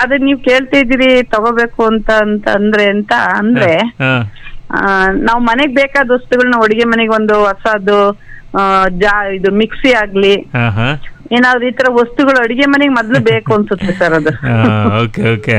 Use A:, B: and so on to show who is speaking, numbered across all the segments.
A: ಅದೇ ನೀವ್ ಕೇಳ್ತಾ ಇದೀರಿ ತಗೋಬೇಕು ಅಂತ ಅಂತ ಅಂದ್ರೆ ಅಂತ ಅಂದ್ರೆ
B: ಹಾ
A: ಆ, ನಾವ್ ಮನೆಗ್ ಬೇಕಾದ ವಸ್ತುಗಳನ್ನ ಅಡಿಗೆ ಮನೆಗೆ ಒಂದು ಹೊಸದು ಆ, ಜಾ ಇದು ಮಿಕ್ಸಿ ಆಗ್ಲಿ
B: ಹಾ ಹಾ
A: ಏನಾದ್ರು ಈ ತರ ವಸ್ತುಗಳು ಅಡಿಗೆ ಮನೆಗೆ ಮೊದ್ಲು ಬೇಕು ಅನ್ಸುತ್ತೆ ಸರ್ ಅದು
B: ಓಕೆ ಓಕೆ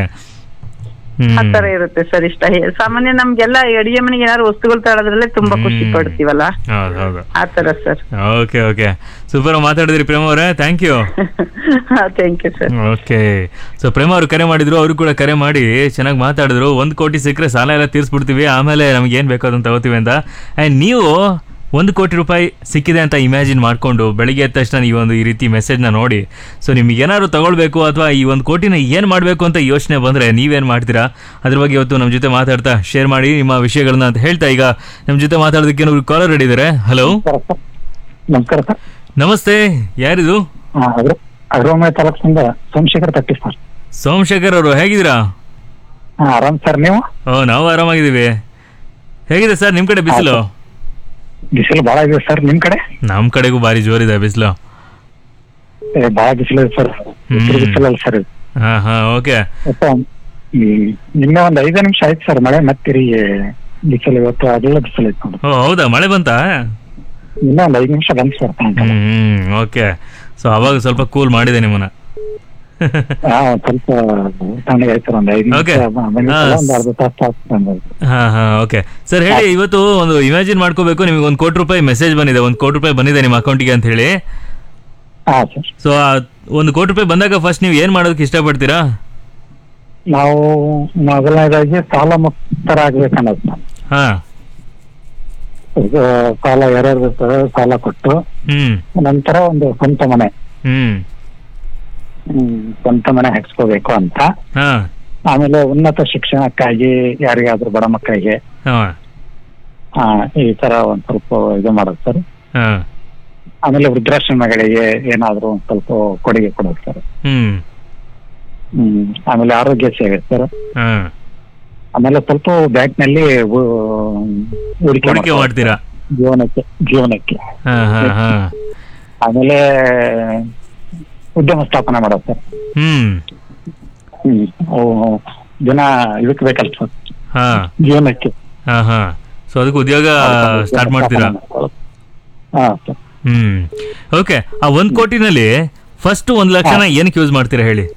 A: ಆ ತರ ಇರುತ್ತೆ ಸರ್ ಇಷ್ಟ ಹೇ- ಸಾಮಾನ್ಯ ನಮ್ಗೆಲ್ಲ ಈ ಅಡಿಗೆ ಮನೆಗೆ ಏನಾದ್ರು ವಸ್ತುಗಳು ತರೋದ್ರಲ್ಲೇ ತುಂಬಾ ಖುಷಿ
B: ಹ್ಮ್.
A: ಪಡ್ತೀವಲ್ಲ
B: ಹೌದು ಹೌದು
A: ಆ ತರ ಸರ್
B: ಓಕೆ ಓಕೆ ಸೂಪರ್ ಮಾತಾಡಿದ್ರಿ ಪ್ರೇಮ ಅವರೇ thank you
A: thank you sir
B: okay so Prema ಅವರು ಕರೆ ಮಾಡಿದ್ರು ಅವರು ಕೂಡ ಕರೆ ಮಾಡಿ ಚೆನ್ನಾಗಿ ಮಾತಾಡಿದ್ರು ಒಂದು ಕೋಟಿ ಸಿಕ್ಕರೆ ಸಾಲ ಎಲ್ಲ ತೀರಿಸ್ಬಿಡ್ತೀವಿ ಆಮೇಲೆ ನಮ್ಗೆ ಏನು ಬೇಕು ಅದನ್ನು ತಗೋತೀವಿ ಅಂತ ಆ್ಯಂಡ್ ನೀವು ಒಂದು ಕೋಟಿ ರೂಪಾಯಿ ಸಿಕ್ಕಿದೆ ಅಂತ ಇಮ್ಯಾಜಿನ್ ಮಾಡಿಕೊಂಡು ಬೆಳಿಗ್ಗೆ ಎದ್ದ ತಕ್ಷಣ ಈ ಒಂದು ಈ ರೀತಿ ಮೆಸೇಜ್ನ ನೋಡಿ ಸೊ ನಿಮ್ಗೆ ಏನಾದ್ರು ತಗೊಳ್ಬೇಕು ಅಥವಾ ಈ ಒಂದು ಕೋಟಿನ ಏನು ಮಾಡಬೇಕು ಅಂತ ಯೋಚನೆ ಬಂದರೆ ನೀವೇನು ಮಾಡ್ತೀರಾ ಅದ್ರ ಬಗ್ಗೆ ಇವತ್ತು ನಮ್ಮ ಜೊತೆ ಮಾತಾಡ್ತಾ ಶೇರ್ ಮಾಡಿ ನಿಮ್ಮ ವಿಷಯಗಳನ್ನ ಅಂತ ಹೇಳ್ತಾ ಈಗ ನಮ್ಮ ಜೊತೆ ಮಾತಾಡೋದಕ್ಕೆ ಏನೋ ಕಾಲರ್ ಹಿಡಿದಾರೆ ಹಲೋ
C: ನಮಸ್ಕಾರ ಸರ್
B: ನಮಸ್ತೆ ಯಾರಿದು
C: ಅಗ್ರ ಅಗ್ರವಾಮಯ ತಾಲೂಕಿನಿಂದ ಸೋಮಶೇಖರ್ ತಟ್ಟಿ ಸರ್
B: ಸೋಮಶೇಖರ್ ಅವರು ಹೇಗಿದ್ದೀರಾ
C: ಹಾ ಆರಾಮ್ ಸರ್ ನೀವು
B: ಓ ನಾವು ಆರಾಮಾಗಿದ್ದೀವಿ ಹೇಗಿದೆ ಸರ್ ನಿಮ್ಮ ಕಡೆ ಬಿಸಿಲು
C: ಬಿಸಿಲು ಬಹಳ ಇದೆ ಸರ್ ನಿಮ್ ಕಡೆ
B: ನಮ್ಮ ಕಡೆಗೂ ಭಾರಿ ಜೋರಿದೆ ಬಿಸಿಲು
C: ಏ, ಬಹಳ ಬಿಸಿಲು ಇದೆ ಸರ್
B: ಹ್ಮ್.
C: ಬಿಸಿಲಲ್ಲ ಸರ್ ಇದು.
B: ಹಾ ಹಾ ಓಕೆ
C: ಮತ್ತೆ, ಹ್ಮ್, ನಿನ್ನೆ ಒಂದ್ ಐದು ನಿಮಿಷ ಆಯ್ತು ಸರ್ ಮಳೆ ಮತ್ತೆ ಬಿಸಿಲು ಇವತ್ತು ಅದೆಲ್ಲ ಬಿಸಿಲು ಐತೆ ನೋಡಿ
B: ಓ ಹೌದಾ ಮಳೆ ಬಂತಾ
C: ಇನ್ನೂ ಒಂದ್ ಐದು ನಿಮಿಷ ಬಂತು ಸರ್ ಸಾಯಂಕಾಲ
B: ಹ್ಮ್ ಓಕೆ ಸೊ ಅವಾಗ ಸ್ವಲ್ಪ ಕೂಲ್ ಮಾಡಿದೆ ನಿಮ್ಮನ್ನ
C: ಹಾ ಒಂದ್ ಸ್ವಲ್ಪ ತಣ್ಣಗೆ ಆಯ್ತು ಸರ್ ಒಂದ್ ಐದು ನಿಮಿಷ
B: Okay.
C: ಬಂದಿತ್ತಲ್ಲ,
B: ಹಾ.
C: ಒಂದ್ ಅರ್ಧ ತಾಸು ಆಯ್ತು ಬಂದು.
B: ಹಾ ಹಾ ಓಕೆ ಸರ್ ಹೇಳಿ ಇವತ್ತು ಒಂದು ಇಮ್ಯಾಜಿನ್ ಮಾಡ್ಕೋಬೇಕು ನಿಮಗೆ ಒಂದು ಕೋಟಿ ರೂಪಾಯಿ ಮೆಸೇಜ್ ಬಂದಿದೆ ಒಂದು ಕೋಟಿ ರೂಪಾಯಿ ಬಂದಿದೆ ನಿಮ್ಮ ಅಕೌಂಟಿಗೆ ಅಂತ ಹೇಳಿ
C: ಹಾ ಸರ್
B: ಸೊ ಒಂದು ಕೋಟಿ ರೂಪಾಯಿ ಬಂದಾಗ ಫಸ್ಟ್ ನೀವು ಏನು ಮಾಡೋದಕ್ಕೆ ಇಷ್ಟಪಡ್ತೀರಾ
C: ನಾವು ಮೊದಲನೇದಾಗಿ ಸಾಲ ಮುಕ್ತರಾಗ್ಬೇಕನ್ನೋದು ಸರ್.
B: ಹಾ
C: ಇದು ಸಾಲ ಯಾರ್ಯಾರು ಇರ್ತಾರೆ ಸಾಲ ಕೊಟ್ಟು
B: ಹ್ಮ್
C: ನಂತರ ಒಂದು ಸ್ವಂತ ಮನೆ
B: ಹ್ಮ್
C: ಹ್ಮ್, ಸ್ವಂತ ಮನೆ ಹಾಕ್ಸ್ಕೋಬೇಕು ಅಂತ
B: ಹಾ
C: ಆಮೇಲೆ ಉನ್ನತ ಶಿಕ್ಷಣಕ್ಕಾಗಿ ಯಾರಿಗಾದ್ರೂ ಬಡ ಮಕ್ಕಳಿಗೆ
B: ಹಾ
C: ಆ, ಈ ತರ ಒಂದ್ ಸ್ವಲ್ಪ ಇದು ಮಾಡೋದು ಸರ್
B: ಹಾ
C: ಆಮೇಲೆ ವೃದ್ಧಾಶ್ರಮಗಳಿಗೆ ಏನಾದ್ರೂ ಒಂದ್ ಸ್ವಲ್ಪ ಕೊಡುಗೆ ಕೊಡೋದು ಸರ್
B: ಹ್ಮ್
C: ಹ್ಮ್ ಆಮೇಲೆ ಆರೋಗ್ಯ ಸೇವೆ ಸರ್
B: ಹಾ
C: ಆಮೇಲೆ ಸ್ವಲ್ಪ ಬ್ಯಾಂಕ್ ನಲ್ಲಿ ಹೂ- ಹೂಡಿಕೆ
B: ಹೂಡಿಕೆ
C: ಮಾಡ್ಕೊಳ್ಳೋದು.
B: ಮಾಡ್ತೀರಾ
C: ಜೀವನಕ್ಕೆ ಜೀವನಕ್ಕೆ
B: ಹಾ ಹಾ ಹಾ
C: ಆಮೇಲೆ ಉದ್ಯಮ ಸ್ಥಾಪನೆ ಮಾಡೋದು ಸರ್
B: ಹ್ಮ್
C: ಹ್ಮ್ ಅವು ದಿನ ಇದಕ್ಕೆ ಬೇಕಲ್ಲ ಸರ್
B: ಹಾ
C: ಜೀವನಕ್ಕೆ
B: ಹಾ ಹಾ ಸೊ ಅದಕ್ಕೆ ಉದ್ಯೋಗ ಸ್ಟಾರ್ಟ್ ಮಾಡ್ತೀರಾ
C: ಹಾ ಸರ್
B: ಹ್ಮ್ ಓಕೆ ಆ ಒಂದ್ ಕೋಟಿನಲ್ಲಿ ಫಸ್ಟ್ ಒಂದ್ ಲಕ್ಷನ ಏನಕ್ಕೆ ಯೂಸ್ ಮಾಡ್ತೀರಾ ಹೇಳಿ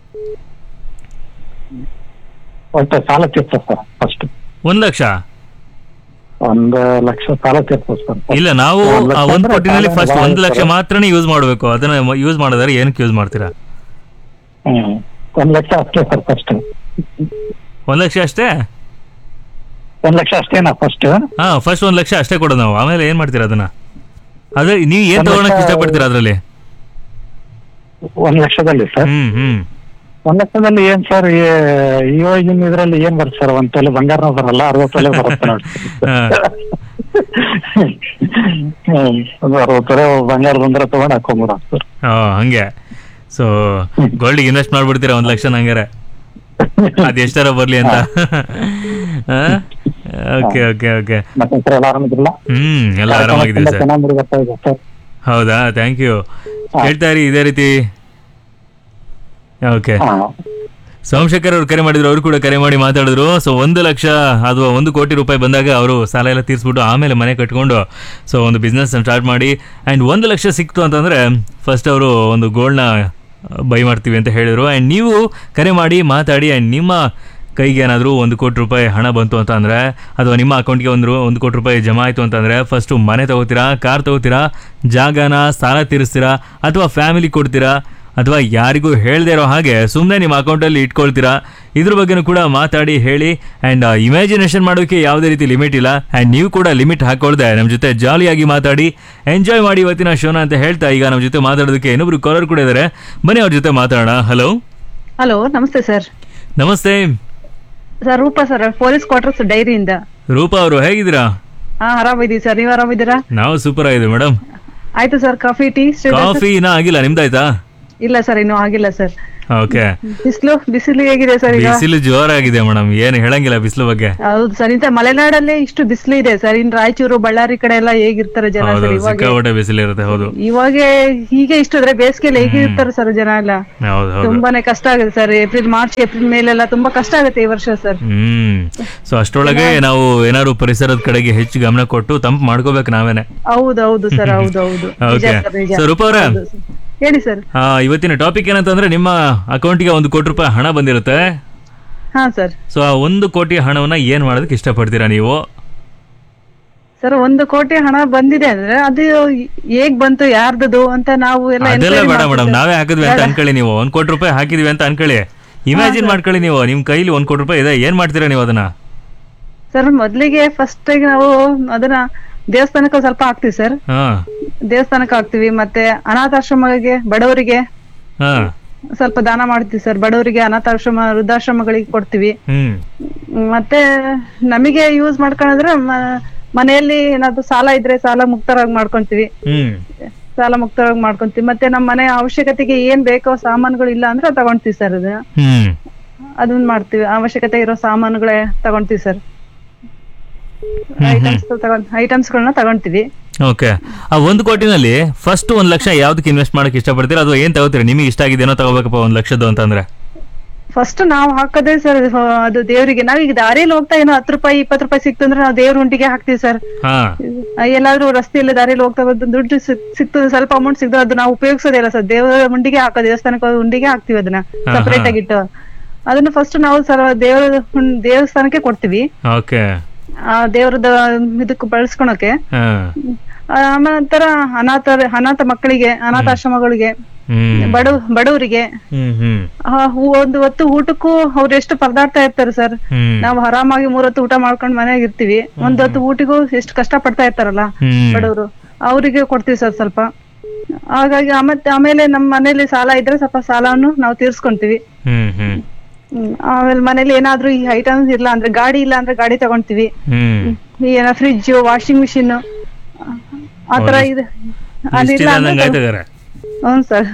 C: ಒಟ್ಟು ಸಾಲ ತೀರ್ಸ ಸರ್ ಫಸ್ಟ್
B: ಒಂದ್ ಲಕ್ಷ
C: ಒಂದು ಲಕ್ಷ ಸಾಲ ತೀರ್ಸ ಸರ್
B: ಇಲ್ಲ ನಾವು
C: ಒಂದ್ ಲಕ್ಷ
B: ಆ ಒಂದ್
C: ಅಂದ್ರೆ
B: ಕೋಟಿನಲ್ಲಿ
C: ಸಾಲ
B: ಫಸ್ಟ್
C: ಭಾಳ
B: ಒಂದ್ ಲಕ್ಷ
C: ಇರ್ತದೆ.
B: ಮಾತ್ರನೇ ಯೂಸ್ ಮಾಡ್ಬೇಕು ಅದನ್ನ ಯೂಸ್ ಮಾಡಿದ್ರೆ ಏನಕ್ಕೆ ಯೂಸ್ ಮಾಡ್ತೀರಾ
C: ಹ್ಮ್ ಒಂದ್ ಲಕ್ಷ ಅಷ್ಟೇ ಸರ್ ಫಸ್ಟ್
B: ಒಂದ್ ಲಕ್ಷ ಅಷ್ಟೇ
C: ಒಂದ್ ಲಕ್ಷ ಅಷ್ಟೇನಾ ಫಸ್ಟ್
B: ಹಾ ಫಸ್ಟ್ ಒಂದ್ ಲಕ್ಷ ಅಷ್ಟೇ ಕೊಡೋದು ನಾವು ಆಮೇಲೆ ಏನ್ ಮಾಡ್ತೀರಾ ಅದನ್ನ ಅದೇ ನೀವ್ ಏನ್
C: ಒಂದ್
B: ತಗೊಳಕ್
C: ಲಕ್ಷ-
B: ಇಷ್ಟಪಡ್ತೀರಾ ಅದ್ರಲ್ಲಿ
C: ಒಂದ್ ಲಕ್ಷದಲ್ಲಿ ಸರ್
B: ಹ್ಮ್ ಹ್ಮ್
C: ಒಂದ್ ಲಕ್ಷದಲ್ಲಿ ಏನ್ ಸರ್ ಇವಾಗಿನ ಇದ್ರಲ್ಲಿ ಏನ್ ಬರುತ್ತೆ ಸರ್ ಒಂದ್ ತೊಲೆ ಬಂಗಾರನ ಬರಲ್ಲ ಅರವತ್ತು ತೊಲೆ ಬರುತ್ತೆ ನೋಡಿ
B: ಹಾ.
C: ಹ್ಮ್, ಒಂದು ಅರವತ್ತು ತೊಲೆ ಬಂಗಾರ ಬಂದ್ರೆ ತಗೊಂಡ್ ಹಾಕೊಂಡ್ಬಿಡ ಸರ್
B: ಆ, ಹಂಗೆ ಸೊ ಗೋಲ್ಡ್ ಇನ್ವೆಸ್ಟ್ ಮಾಡ್ಬಿಡ್ತೀರಾ ಒಂದ್ ಲಕ್ಷ ಹಂಗಾರೆ ಅದ್ ಎಷ್ಟಾರ ಬರ್ಲಿ ಅಂತ ಓಕೆ ಓಕೆ ಓಕೆ
C: ಮತ್ತೆ ಸರ್ ಎಲ್ಲ ಆರಾಮಿದ್ರಲ್ಲ
B: ಹ್ಮ್ ಎಲ್ಲ ಆರಾಮಾಗಿದ್ದೀವಿ
C: ತುಂಬಾ
B: ಸರ್
C: ಚೆನ್ನಾಗಿ ಮುಡಿ ಬರ್ತಾ ಇದೆ ಸರ್
B: ಹೌದಾ ಥ್ಯಾಂಕ್ ಯು ಹೇಳ್ತಾ ಇರಿ ಇದೇ ರೀತಿ ಓಕೆ
C: ಹಾ
B: ಸೋಮಶೇಖರ್ ಅವ್ರು ಕರೆ ಮಾಡಿದ್ರು ಅವರು ಕೂಡ ಕರೆ ಮಾಡಿ ಮಾತಾಡಿದ್ರು ಸೊ ಒಂದು ಲಕ್ಷ ಅಥವಾ ಒಂದು ಕೋಟಿ ರೂಪಾಯಿ ಬಂದಾಗ ಅವರು ಸಾಲ ಎಲ್ಲ ತೀರಿಸ್ಬಿಟ್ಟು ಆಮೇಲೆ ಮನೆ ಕಟ್ಕೊಂಡು ಸೊ ಒಂದು ಬಿಸ್ನೆಸ್ ಸ್ಟಾರ್ಟ್ ಮಾಡಿ ಆ್ಯಂಡ್ ಒಂದು ಲಕ್ಷ ಸಿಕ್ತು ಅಂತಂದರೆ ಫಸ್ಟ್ ಅವರು ಒಂದು ಗೋಲ್ಡ್ನ ಬೈ ಮಾಡ್ತೀವಿ ಅಂತ ಹೇಳಿದರು ಆ್ಯಂಡ್ ನೀವು ಕರೆ ಮಾಡಿ ಮಾತಾಡಿ ಆ್ಯಂಡ್ ನಿಮ್ಮ ಕೈಗೆ ಏನಾದರೂ ಒಂದು ಕೋಟಿ ರೂಪಾಯಿ ಹಣ ಬಂತು ಅಂತ ಅಂದರೆ ಅಥವಾ ನಿಮ್ಮ ಅಕೌಂಟ್ಗೆ ಒಂದು ರೂ- ಒಂದು ಕೋಟಿ ರೂಪಾಯಿ ಜಮಾ ಆಯಿತು ಅಂತಂದರೆ ಫಸ್ಟು ಮನೆ ತಗೋತೀರಾ ಕಾರ್ ತಗೋತೀರಾ ಜಾಗನ ಸಾಲ ತೀರಿಸ್ತೀರಾ ಅಥವಾ ಫ್ಯಾಮಿಲಿ ಕೊಡ್ತೀರಾ ಅಥವಾ ಯಾರಿಗೂ ಹೇಳದೇ ಇರೋ ಹಾಗೆ ಸುಮ್ಮನೆ ನಿಮ್ಮ ಅಕೌಂಟಲ್ಲಿ ಇಟ್ಕೊಳ್ತೀರಾ ಇದ್ರ ಬಗ್ಗೆನೂ ಕೂಡ ಮಾತಾಡಿ ಹೇಳಿ ಆ್ಯಂಡ್ ಇಮ್ಯಾಜಿನೇಷನ್ ಮಾಡೋಕ್ಕೆ ಯಾವುದೇ ರೀತಿ ಲಿಮಿಟ್ ಇಲ್ಲ ಆ್ಯಂಡ್ ನೀವು ಕೂಡ ಲಿಮಿಟ್ ಹಾಕೊಳ್ದೆ ನಮ್ಮ ಜೊತೆ ಜಾಲಿಯಾಗಿ ಮಾತಾಡಿ ಎಂಜಾಯ್ ಮಾಡಿ ಇವತ್ತಿನ ಶೋನ ಅಂತ ಹೇಳ್ತಾ ಈಗ ನಮ್ಮ ಜೊತೆ ಮಾತಾಡೋದಕ್ಕೆ ಇನ್ನೊಬ್ರು ಕಾಲರ್ ಕೂಡ ಇದ್ದಾರೆ ಬನ್ನಿ ಅವ್ರ ಜೊತೆ ಮಾತಾಡೋಣ ಹಲೋ
D: ಹಲೋ ನಮಸ್ತೆ ಸರ್
B: ನಮಸ್ತೆ
D: sir Rupa sir police quarters ಡೈರಿಯಿಂದ
B: ರೂಪಾ ಅವರು ಹೇಗಿದ್ದೀರಾ
D: ಹಾ ಆರಾಮಿದ್ದೀವಿ ಸರ್ ನೀವು ಆರಾಮಿದ್ದೀರಾ
B: ನಾವು ಸೂಪರ್ ಆಗಿದ್ದೀವಿ ಮೇಡಮ್
D: ಆಯ್ತು ಸರ್ ಕಾಫಿ ಟೀ
B: ಕಾಫಿ ಇನ್ನೂ ಆಗಿಲ್ಲ ನಿಮ್ದಾಯ್ತಾ
D: ಇಲ್ಲ ಸರ್ ಇನ್ನೂ ಆಗಿಲ್ಲ ಸರ್
B: ಓಕೆ
D: ಬಿಸಿಲು ಬಿಸಿಲು ಹೇಗಿದೆ ಸರ್ ಈಗ
B: ಬಿಸಿಲು ಜೋರಾಗಿದೆ ಮೇಡಮ್ ಏನು ಹೇಳಂಗಿಲ್ಲ ಬಿಸಿಲು ಬಗ್ಗೆ
D: ಹೌದು ಸರ್ ಇಂತ ಮಲೆನಾಡಲ್ಲೇ ಇಷ್ಟು ಬಿಸಿಲು ಇದೆ ಸರ್ ಇನ್ ರಾಯಚೂರು ಬಳ್ಳಾರಿ ಕಡೆ ಎಲ್ಲ ಹೇಗಿರ್ತಾರೆ ಜನ
B: ಹೌದು
D: ಸರ್ ಇವಾಗ
B: ಸಿಕ್ಕಾಪಟ್ಟೆ ಬಿಸಿಲಿರುತ್ತೆ ಹೌದು
D: ಇವಾಗ ಹೀಗೆ ಇಷ್ಟು ಅಂದ್ರೆ ಬೇಸಿಗೆಯಲ್ಲಿ ಹೇಗಿರ್ತಾರೆ ಸರ್ ಜನ ಎಲ್ಲ
B: ಹೌದು ಹೌದು
D: ತುಂಬಾನೇ ಕಷ್ಟ ಆಗುತ್ತೆ ಸರ್ ಏಪ್ರಿಲ್ ಮಾರ್ಚ್ ಏಪ್ರಿಲ್ ಮೇಲೆಲ್ಲ ತುಂಬಾ ಕಷ್ಟ ಆಗುತ್ತೆ ಈ ವರ್ಷ ಸರ್
B: ಹ್ಮ್ ಸೊ ಅಷ್ಟರೊಳಗೆ ನಾವು ಏನಾದ್ರು ಪರಿಸರದ ಕಡೆಗೆ ಹೆಚ್ಚು ಗಮನ ಕೊಟ್ಟು ತಂಪು ಮಾಡ್ಕೋಬೇಕು ನಾವೇನೆ
D: ಹೌದು ಹೌದು ಸರ್ ಹೌದು ಹೌದು ನಿಜ
B: ಓಕೆ
D: ಸರ್ ನಿಜ
B: ಸೊ ರೂಪ ಅವ್ರೆ
D: ಹೌದು sir. ಹೇಳಿ ಸರ್
B: ಆ, ಇವತ್ತಿನ ಟಾಪಿಕ್ ಏನಂತಂದ್ರೆ ನಿಮ್ಮ ಅಕೌಂಟಿಗೆ ಒಂದು ಕೋಟಿ ರೂಪಾಯಿ ಹಣ ಬಂದಿರುತ್ತೆ
D: ಹಾ ಸರ್
B: ಸೊ ಆ ಒಂದು ಕೋಟಿ ಹಣವನ್ನ ಏನ್ ಮಾಡೋದಕ್ಕೆ ಇಷ್ಟಪಡ್ತೀರಾ ನೀವು
D: ಸರ್ ಒಂದು ಕೋಟಿ ಹಣ ಬಂದಿದೆ ಅಂದ್ರೆ ಅದು ಹೇಗ್ ಬಂತು ಯಾರ್ದದು ಅಂತ ನಾವು ಎಲ್ಲ
B: ಅದೆಲ್ಲ
D: enquiry
B: ಬೇಡ
D: ಮಾಡ್ತೀವಿ
B: ಮೇಡಮ್
D: sir.
B: ನಾವೇ ಹಾಕಿದ್ವಿ ಅಂತ ಅನ್ಕೊಳ್ಳಿ ನೀವು ಒಂದ್ ಕೋಟಿ ರೂಪಾಯಿ ಹಾಕಿದ್ವಿ ಅಂತ ಅನ್ಕೊಳ್ಳಿ ಇಮ್ಯಾಜಿನ್ ಮಾಡ್ಕೊಳ್ಳಿ ನೀವು ನಿಮ್ ಕೈಲಿ ಒಂದ್ ಕೋಟಿ ರೂಪಾಯಿ ಇದೆ ಏನ್ ಮಾಡ್ತೀರಾ ನೀವು ಅದನ್ನ
D: ಸರ್ ಮೊದ್ಲಿಗೆ ಫಸ್ಟ್ ನಾವು ಅದನ್ನ ದೇವಸ್ಥಾನಕ್ಕೆ ಸ್ವಲ್ಪ ಹಾಕ್ತಿವಿ ಸರ್
B: ಹಾ
D: ದೇವಸ್ಥಾನಕ್ಕೆ ಹಾಕ್ತಿವಿ ಮತ್ತೆ ಅನಾಥಾಶ್ರಮಗಳಿಗೆ ಬಡವರಿಗೆ
B: ಹಾ
D: ಸ್ವಲ್ಪ ದಾನ ಮಾಡ್ತೀವಿ ಸರ್ ಬಡವರಿಗೆ ಅನಾಥಾಶ್ರಮ ವೃದ್ಧಾಶ್ರಮಗಳಿಗೆ ಕೊಡ್ತೀವಿ
B: ಹ್ಮ್
D: ಮತ್ತೆ ನಮಗೆ ಯೂಸ್ ಮಾಡ್ಕೊಂಡ್ರೆ ಮ- ಮನೆಯಲ್ಲಿ ಏನಾದ್ರು ಸಾಲ ಇದ್ರೆ ಸಾಲ ಮುಕ್ತರಾಗಿ ಮಾಡ್ಕೊಂತೀವಿ
B: ಹ್ಮ್
D: ಸಾಲ ಮುಕ್ತರಾಗಿ ಮಾಡ್ಕೊಂತೀವಿ ಮತ್ತೆ ನಮ್ಮ ಮನೆ ಅವಶ್ಯಕತೆಗೆ ಏನ್ ಬೇಕೋ ಸಾಮಾನುಗಳು ಇಲ್ಲ ಅಂದ್ರೆ ತಗೊಂತೀವಿ ಸರ್ ಅದನ್ನ
B: ಹ್ಮ್
D: ಅದನ್ನ ಮಾಡ್ತೀವಿ ಅವಶ್ಯಕತೆ ಇರೋ ಸಾಮಾನುಗಳೇ ತಗೊಂತೀವಿ ಸರ್ ಐಟಮ್ಸ್ ತಗೊಂಡ್ ಐಟಮ್ಸ್ ಗಳನ್ನ ತಗೊಂತೀವಿ
B: ಓಕೆ ಆ ಒಂದು ಕೋಟಿನಲ್ಲಿ ಫಸ್ಟ್ ಒಂದ್ ಲಕ್ಷ ಯಾವ್ದಕ್ಕೆ ಇನ್ವೆಸ್ಟ್ ಮಾಡಕ್ ಇಷ್ಟಪಡ್ತೀರಾ ಅಥವಾ ಏನ್ ತಗೋತೀರಾ ನಿಮಗೆ ಇಷ್ಟ ಆಗಿದೇನೋ ತಗೋಬೇಕಪ್ಪ ಒಂದ್ ಲಕ್ಷದ್ದು ಅಂತಂದ್ರೆ
D: ಫಸ್ಟ್ ನಾವು ಹಾಕೋದೇ ಸರ್ ಅದು ದೇವರಿಗೆ ನಾವೀಗ ದಾರಿಯಲ್ಲಿ ಹೋಗ್ತಾ ಏನೋ ಹತ್ತು ರೂಪಾಯಿ ಇಪ್ಪತ್ತು ರೂಪಾಯಿ ಸಿಕ್ತು ಅಂದ್ರೆ ನಾವು ದೇವ್ರ ಉಂಟಿಗೆ ಹಾಕ್ತಿವಿ ಸರ್
B: ಹಾ
D: ಎಲ್ಲಾದ್ರೂ ರಸ್ತೆಯಲ್ಲಿ ದಾರಿಯಲ್ಲಿ ಹೋಗ್ತಾ ಬಂದು ದುಡ್ಡು ಸಿಕ್- ಸಿಕ್ತು ಸ್ವಲ್ಪ ಅಮೌಂಟ್ ಸಿಕ್ತು ಅದು ನಾವು ಉಪಯೋಗಿಸೋದಿಲ್ಲ ಸರ್ ದೇವರ ಉಂಡಿಗೆ ಹಾಕೋ ದೇವಸ್ಥಾನಕ್ಕೆ ಹೋಗಿ ಉಂಡಿಗೆ ಹಾಕ್ತಿವಿ ಅದನ್ನ
B: ಹಾ,
D: ಸಪರೇಟ್ ಆಗಿಟ್ಟು ಅದನ್ನ ಫಸ್ಟ್ ನಾವು ಸರ್ ದೇವರ ಹುಂ- ದೇವಸ್ಥಾನಕ್ಕೆ ಕೊಡ್ತೀವಿ
B: ಓಕೆ
D: ಆ ದೇವ್ರದ ಇದಕ್ಕೆ ಬಳಸ್ಕೊಳಕ್ಕೆ
B: ಹಾ
D: ಆಮೇಲೆ ನಂತರ ಅನಾಥ ಅನಾಥ ಮಕ್ಕಳಿಗೆ ಅನಾಥಾಶ್ರಮಗಳಿಗೆ
B: ಹ್ಮ್
D: ಬಡ ಬಡವರಿಗೆ
B: ಹ್ಮ್ ಹ್ಮ್
D: ಆ, ಹೂ- ಒಂದು ಹೊತ್ತು ಊಟಕ್ಕೂ ಅವ್ರು ಎಷ್ಟು ಪರದಾಡ್ತಾ ಇರ್ತಾರೆ ಸರ್
B: ಹ್ಮ್
D: ನಾವು ಆರಾಮಾಗಿ ಮೂರೊತ್ತು ಊಟ ಮಾಡ್ಕೊಂಡ್ ಮನೆಯಾಗ ಇರ್ತೀವಿ ಒಂದ್ ಹೊತ್ತು ಊಟಿಗೂ ಎಷ್ಟು ಕಷ್ಟ ಪಡ್ತಾ ಇರ್ತಾರಲ್ಲ
B: ಹ್ಮ್
D: ಬಡವರು ಅವರಿಗೆ ಕೊಡ್ತೀವಿ ಸರ್ ಸ್ವಲ್ಪ ಹಾಗಾಗಿ ಮತ್ತೆ ಆಮೇಲೆ ನಮ್ಮ ಮನೇಲಿ ಸಾಲ ಇದ್ರೆ ಸ್ವಲ್ಪ ಸಾಲವನ್ನು ನಾವು ತೀರ್ಸ್ಕೊಂತೀವಿ
B: ಹ್ಮ್ ಹ್ಮ್
D: ಹ್ಮ್. ಆಮೇಲೆ ಮನೇಲಿ ಏನಾದ್ರೂ ಈ ಐಟಮ್ಸ್ ಇಲ್ಲ ಅಂದ್ರೆ ಗಾಡಿ ಇಲ್ಲ ಅಂದ್ರೆ ಗಾಡಿ ತಗೊಂತೀವಿ
B: ಹ್ಮ್
D: ಈ ಏನೋ ಫ್ರಿಜ್ ವಾಷಿಂಗ್ ಮಿಷಿನ್ ಆತರ ಇದೆ ಅದಿಲ್ಲ
B: ಇಷ್ಟಿದೆ
D: ಅಂದ್ರೆ
B: ಅಂದಂಗ್ ಆಯ್ತದಾರೆ
D: ಹ್ಞೂ ಸರ್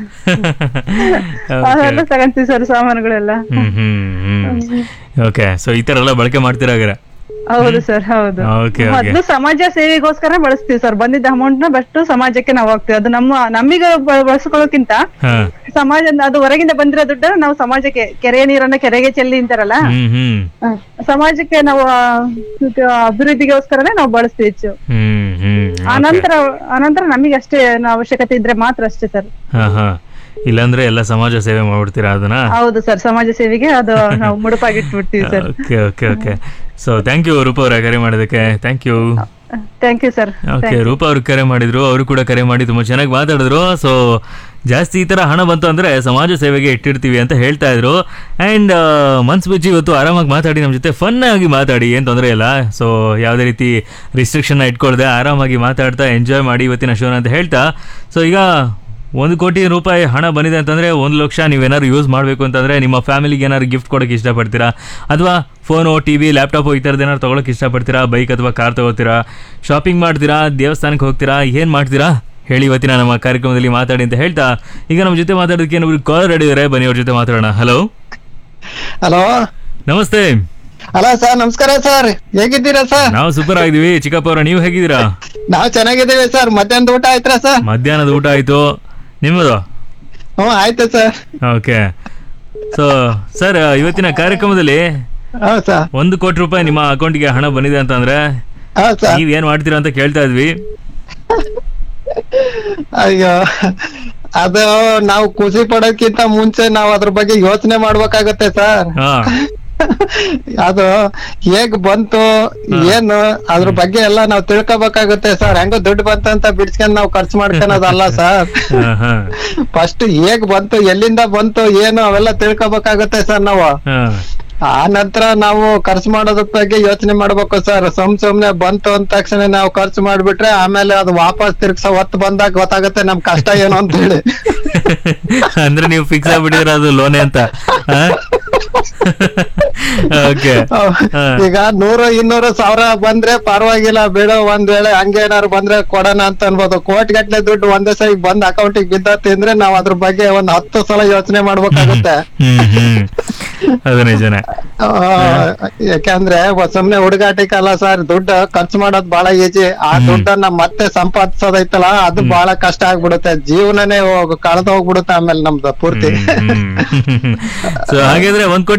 D: ಅದೆಲ್ಲ ತಗೊಂತೀವಿ ಸರ್ ಸಾಮಾನುಗಳೆಲ್ಲ
B: ಹ್ಮ್ ಹ್ಮ್ ಹ್ಮ್ ಓಕೆ ಸೊ ಈ ತರ ಎಲ್ಲ ಬಳಕೆ ಮಾಡ್ತೀರಾ ಹಾಗಾದ್ರೆ
D: ಹೌದು ಸರ್ ಹೌದು
B: ಓಕೆ ಓಕೆ
D: ಮೊದ್ಲು ಸಮಾಜ ಸೇವೆಗೋಸ್ಕರ ಬಳಸ್ತೀವಿ ಸರ್ ಬಂದಿದ್ದ ಅಮೌಂಟ್ ನ ಬಷ್ಟು ಸಮಾಜಕ್ಕೆ ನಾವು ಹಾಕ್ತಿವಿ ಅದು ನಮ್ಮ ನಮಗೆ ಬ- ಬಳಸ್ಕೊಳ್ಳೋಕ್ಕಿಂತ
B: ಹಾ
D: ಸಮಾಜ ಅದು ಹೊರಗಿಂದ ಬಂದಿರೋ ದುಡ್ಡನ್ನ ನಾವು ಸಮಾಜಕ್ಕೆ ಕೆರೆ ನೀರನ್ನ ಕೆರೆಗೆ ಚೆಲ್ಲಿ ಅಂತಾರಲ್ಲ
B: ಹ್ಮ್ ಹ್ಮ್
D: ಹ. ಸಮಾಜಕ್ಕೆ ನಾವು ಆ, ಇದು ಅಭಿವೃದ್ಧಿಗೋಸ್ಕರನೇ ನಾವು ಬಳಸ್ತೀವಿ ಹೆಚ್ಚು
B: ಹ್ಮ್ ಹ್ಮ್
D: ಆನಂತರ ಆನಂತರ ನಮಗೆ ಅಷ್ಟೇ ನಾವು ಅವಶ್ಯಕತೆ ಇದ್ರೆ ಮಾತ್ರ ಅಷ್ಟೇ ಸರ್
B: ಹಾ ಹಾ ಇಲ್ಲಾಂದ್ರೆ ಎಲ್ಲ ಸಮಾಜ ಸೇವೆ ಮಾಡ್ಬಿಡ್ತೀರಾ ಅದನ್ನ
D: ಹೌದು ಸರ್ ಸಮಾಜ ಸೇವೆಗೆ ಅದು ನಾವು ಮುಡುಪಾಗಿಟ್ಬಿಡ್ತೀವಿ sir
B: okay okay okay so thank you Rupa ಅವರ ಕರೆ ಮಾಡೋದಕ್ಕೆ thank you
D: thank you sir
B: okay Rupa ಅವ್ರು ಕರೆ ಮಾಡಿದ್ರು ಅವರು ಕೂಡ ಕರೆ ಮಾಡಿ ತುಂಬಾ ಚೆನ್ನಾಗಿ ಮಾತಾಡಿದ್ರು ಸೊ ಜಾಸ್ತಿ ಈ ತರ ಹಣ ಬಂತು ಅಂದ್ರೆ ಸಮಾಜ ಸೇವೆಗೆ ಇಟ್ಟಿರ್ತೀವಿ ಅಂತ ಹೇಳ್ತಾ ಇದ್ರು ಅಂಡ್ ಮನ್ಸ್ ಬಿಚ್ಚಿ ಇವತ್ತು ಆರಾಮಾಗಿ ಮಾತಾಡಿ ನಮ್ಮ ಜೊತೆ ಫನ್ ಆಗಿ ಮಾತಾಡಿ ಏನ್ ತೊಂದರೆ ಇಲ್ಲ ಸೊ ಯಾವುದೇ ರೀತಿ ರಿಸ್ಟ್ರಿಕ್ಷನ್ ಇಟ್ಕೊಳ್ದೆ ಆರಾಮಾಗಿ ಮಾತಾಡ್ತಾ ಎಂಜಾಯ್ ಮಾಡಿ ಇವತ್ತಿನ ಶೋನ ಅಂತ ಹೇಳ್ತಾ ಸೊ ಈಗ ಒಂದು ಕೋಟಿ ರೂಪಾಯಿ ಹಣ ಬಂದಿದೆ ಅಂತಂದ್ರೆ ಒಂದು ಲಕ್ಷ ನೀವೇನಾದ್ರು ಯೂಸ್ ಮಾಡಬೇಕು ಅಂತಂದ್ರೆ ನಿಮ್ಮ ಫ್ಯಾಮಿಲಿಗೆ ಏನಾದ್ರು ಗಿಫ್ಟ್ ಕೊಡೋಕೆ ಇಷ್ಟಪಡ್ತೀರಾ ಅಥವಾ ಫೋನು ಟಿ ವಿ ಲ್ಯಾಪ್ಟಾಪು ಈ ಥರದ್ದು ಏನಾದ್ರು ತೊಗೊಳಕ್ಕೆ ಇಷ್ಟಪಡ್ತೀರಾ ಬೈಕ್ ಅಥವಾ ಕಾರ್ ತಗೋತೀರಾ ಶಾಪಿಂಗ್ ಮಾಡ್ತೀರಾ ದೇವಸ್ಥಾನಕ್ಕೆ ಹೋಗ್ತೀರಾ ಏನು ಮಾಡ್ತೀರಾ ಹೇಳಿ ಇವತ್ತಿನ ನಮ್ಮ ಕಾರ್ಯಕ್ರಮದಲ್ಲಿ ಮಾತಾಡಿ ಅಂತ ಹೇಳ್ತಾ ಈಗ ನಮ್ಮ ಜೊತೆ ಮಾತಾಡೋದಕ್ಕೆ ಏನೊಬ್ರು ಕಾಲ್ ರೆಡಿ ಇದ್ದಾರೆ ಬನ್ನಿ ಅವ್ರ ಜೊತೆ ಮಾತಾಡೋಣ ಹಲೋ
E: ಹಲೋ
B: ನಮಸ್ತೆ
E: ಹಲೋ ಸರ್ ನಮಸ್ಕಾರ ಸರ್ ಹೇಗಿದ್ದೀರಾ ಸರ್
B: ನಾವು ಸೂಪರ್ ಆಗಿದ್ದೀವಿ ಚಿಕ್ಕಪ್ಪ ಅವರ ನೀವು ಹೇಗಿದ್ದೀರಾ
E: ನಾವು ಚೆನ್ನಾಗಿದ್ದೀವಿ ಸರ್ ಮಧ್ಯಾಹ್ನದ ಊಟ ಆಯ್ತಾ ಸರ್
B: ಮಧ್ಯಾಹ್ನದ ಊಟ ಆಯಿತು ನಿಮ್ಮದು
E: ಹ್ಞೂ ಆಯ್ತು ಸರ್
B: ಓಕೆ ಸೊ ಸರ್ ಇವತ್ತಿನ ಕಾರ್ಯಕ್ರಮದಲ್ಲಿ
E: ಹೌದು ಸರ್
B: ಒಂದು ಕೋಟಿ ರೂಪಾಯಿ ನಿಮ್ಮ ಅಕೌಂಟ್ಗೆ ಹಣ ಬಂದಿದೆ ಅಂತಂದ್ರೆ
E: ಹೌದು ಸರ್
B: ನೀವ್ ಏನ್ ಮಾಡ್ತೀರಾ ಅಂತ ಕೇಳ್ತಾ ಇದ್ವಿ
E: ಅಯ್ಯೋ ಅದು ನಾವು ಖುಷಿ ಪಡೋಕ್ಕಿಂತ ಮುಂಚೆ ನಾವು ಅದ್ರ ಬಗ್ಗೆ ಯೋಚನೆ ಮಾಡ್ಬೇಕಾಗತ್ತೆ ಸರ್
B: ಹಾ
E: ಅದು ಹೇಗ್ ಬಂತು ಏನು ಅದ್ರ ಬಗ್ಗೆ ಎಲ್ಲ ನಾವು ತಿಳ್ಕೊಬೇಕಾಗುತ್ತೆ ಸರ್ ಹೆಂಗೋ ದುಡ್ಡು ಬಂತಂತ ಬಿಡ್ಸ್ಕೊಂಡ್ ನಾವು ಖರ್ಚು ಮಾಡ್ಕೊಳೋದಲ್ಲ ಸರ್
B: ಹಾ, ಹಾ,
E: ಫಸ್ಟ್ ಹೇಗ್ ಬಂತು ಎಲ್ಲಿಂದ ಬಂತು ಏನು ಅವೆಲ್ಲ ತಿಳ್ಕೊಬೇಕಾಗುತ್ತೆ ಸರ್ ನಾವು
B: ಹಾ.
E: ಆ ನಂತರ ನಾವು ಖರ್ಚು ಮಾಡೋದ್ರ ಬಗ್ಗೆ ಯೋಚನೆ ಮಾಡ್ಬೇಕು ಸರ್ ಸುಮ್ ಸುಮ್ನೆ ಬಂತು ಅಂದ ತಕ್ಷಣ ನಾವು ಖರ್ಚು ಮಾಡ್ಬಿಟ್ರೆ ಆಮೇಲೆ ಅದು ವಾಪಸ್ ತಿರ್ಗ್ಸ ಹೊತ್ತು ಬಂದಾಗ ಗೊತ್ತಾಗುತ್ತೆ ನಮ್ ಕಷ್ಟ ಏನು ಅಂತ ಹೇಳಿ
B: ಅಂದ್ರೆ ನೀವು ಫಿಕ್ಸ್ ಆಗ್ಬಿಟ್ಟಿದ್ರ ಅದು ಲೋನೆ ಅಂತ ಓಕೆ
E: ಈಗ ನೂರು ಇನ್ನೂರು ಸಾವಿರ ಬಂದ್ರೆ ಪರವಾಗಿಲ್ಲ ಬಿಡು ಒಂದ್ ವೇಳೆ ಹಂಗೇನಾರು ಬಂದ್ರೆ ಕೊಡೋಣ ಅಂತ ಅನ್ಬೋದು ಕೋಟಿ ಗಟ್ಲೆ ದುಡ್ಡು ಒಂದೇ ಸರಿ ಬಂದ್ ಅಕೌಂಟಿಗೆ ಬಿದ್ದತಿ ಅಂದ್ರೆ ನಾವ್ ಅದ್ರ ಬಗ್ಗೆ ಒಂದ್ ಹತ್ತು ಸಲ ಯೋಚನೆ ಮಾಡ್ಬೇಕಾಗುತ್ತೆ
B: ಹ್ಮ್ ಹ್ಮ್ ಅದು ನಿಜನೇ
E: ಆ, ಯಾಕಂದ್ರೆ ಒ- ಸುಮ್ನೆ ಹುಡುಗಾಟಿಕಲ್ಲ ಸರ್ ದುಡ್ಡು ಖರ್ಚು ಮಾಡೋದ್ ಬಹಳ ಈಜಿ ಆ ದುಡ್ಡನ್ನ ಮತ್ತೆ ಸಂಪಾದಿಸೋದೈತಲ್ಲ ಅದು ಬಹಳ ಕಷ್ಟ ಆಗ್ಬಿಡುತ್ತೆ ಜೀವನನೇ ಹೋಗ್ ಕಳೆದು ಹೋಗ್ಬಿಡುತ್ತೆ ಆಮೇಲೆ ನಮ್ದು ಪೂರ್ತಿ
B: ಸೊ ಹಾಗಾದ್ರೆ ಒಂದ್ ಕೋಟಿ